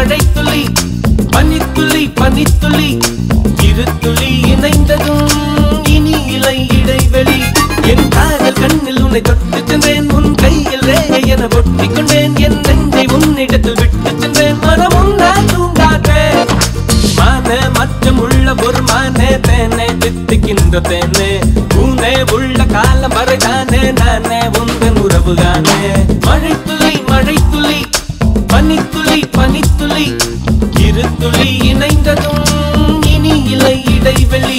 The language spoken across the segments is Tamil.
மழை துளி பனித்துளி பனித்துளி இரு துளி இணைந்ததும் இனி இலை இடைவெளி என் காதல் கண்ணில் உன்னை தொட்டு சென்றேன் உன் கையில் ரேகை என ஒட்டிக் கொண்டேன் என் நெஞ்சை உன்னிடத்தில் விட்டு சென்றேன் மனம் உன்னால் தூங்காதே மான மச்சம் உள்ள ஒரு மானே தேனே தித்திக்கின்ற தேனே பூனே உள்ள காலம் வரைதானே நானே உந்தன் உறவுதானே மழை துளி மழை துளி பனித்துளி பனித்துளி இரு துளி இணைந்ததும் இனி இலை இடைவெளி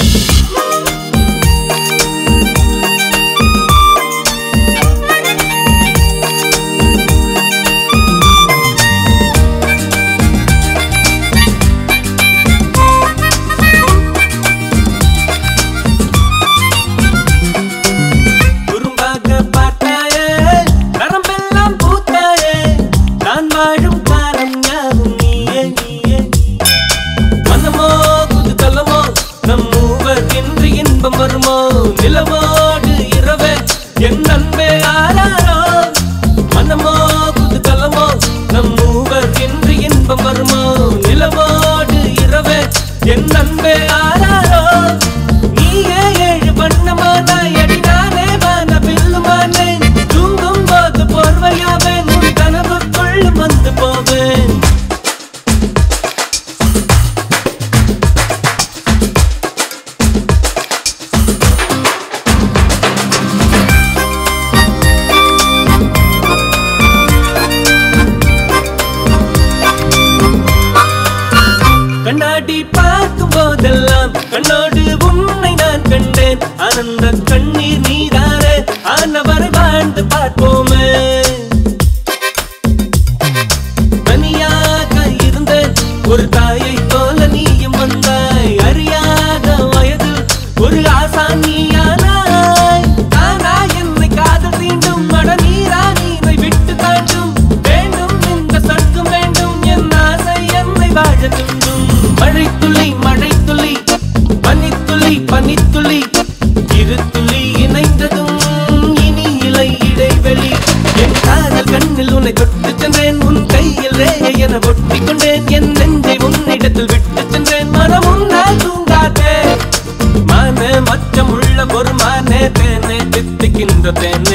குறும்பாக பார்த்தாயே நரம்பெல்லாம் பூத்தாயே நான் வாழும் காலம் யாவும் நீயே நீயே மனமோ குதூகலமோ நம் மூவர் என்று இன்பம் வருமோ நிலவோடு இரவே என் அன்பே ஆராரோ மனமோ குதூகலமோ நம் மூவர் என்று இன்பம் வருமோ நிலவோடு இரவே என் அன்பே ஆராரோ நீயே ஏழு வண்ணமானாய் அடி நானே வான பில்லுமானே தூங்கும் போது போர்வையாவேன் உன் கனவுக்குள் வந்து போவேன் கண்ணாடி பார்க்கும் போதெல்லாம் கண்ணோடு உன்னை நான் கண்டேன் ஆனந்த கண்ணீர் நீதானே ஆனவரை வாழ்ந்து பார்ப்போமே தனியாக இருந்தேன் ஒரு தாயை போல நீயும் வந்தாய் அறியாத வயதில் ஒரு ஆசா நீயானாய் தானா என்னை காதல் தீண்டும் மட நீரா நீரை விட்டு தாண்டும் வேண்டும் இந்த சட்டம் வேண்டும் என் ஆசை என்னை வாழ தூண்டும் மழை துளி மழை துளி பனித்துளி பனித்துளி இரு துளி இணைந்ததும் இனி இலை இடைவெளி என் காதல் கண்ணில் உன்னை தொட்டு சென்றேன் உன் கையில் ரேகை என ஒட்டிக் கொண்டேன் என் நெஞ்சை உன்னிடத்தில் விட்டு சென்றேன் மனம் உன்னால் தூங்காதே மான மச்சம் உள்ள ஒரு மானே தேனே தித்திக்கின்ற தேனே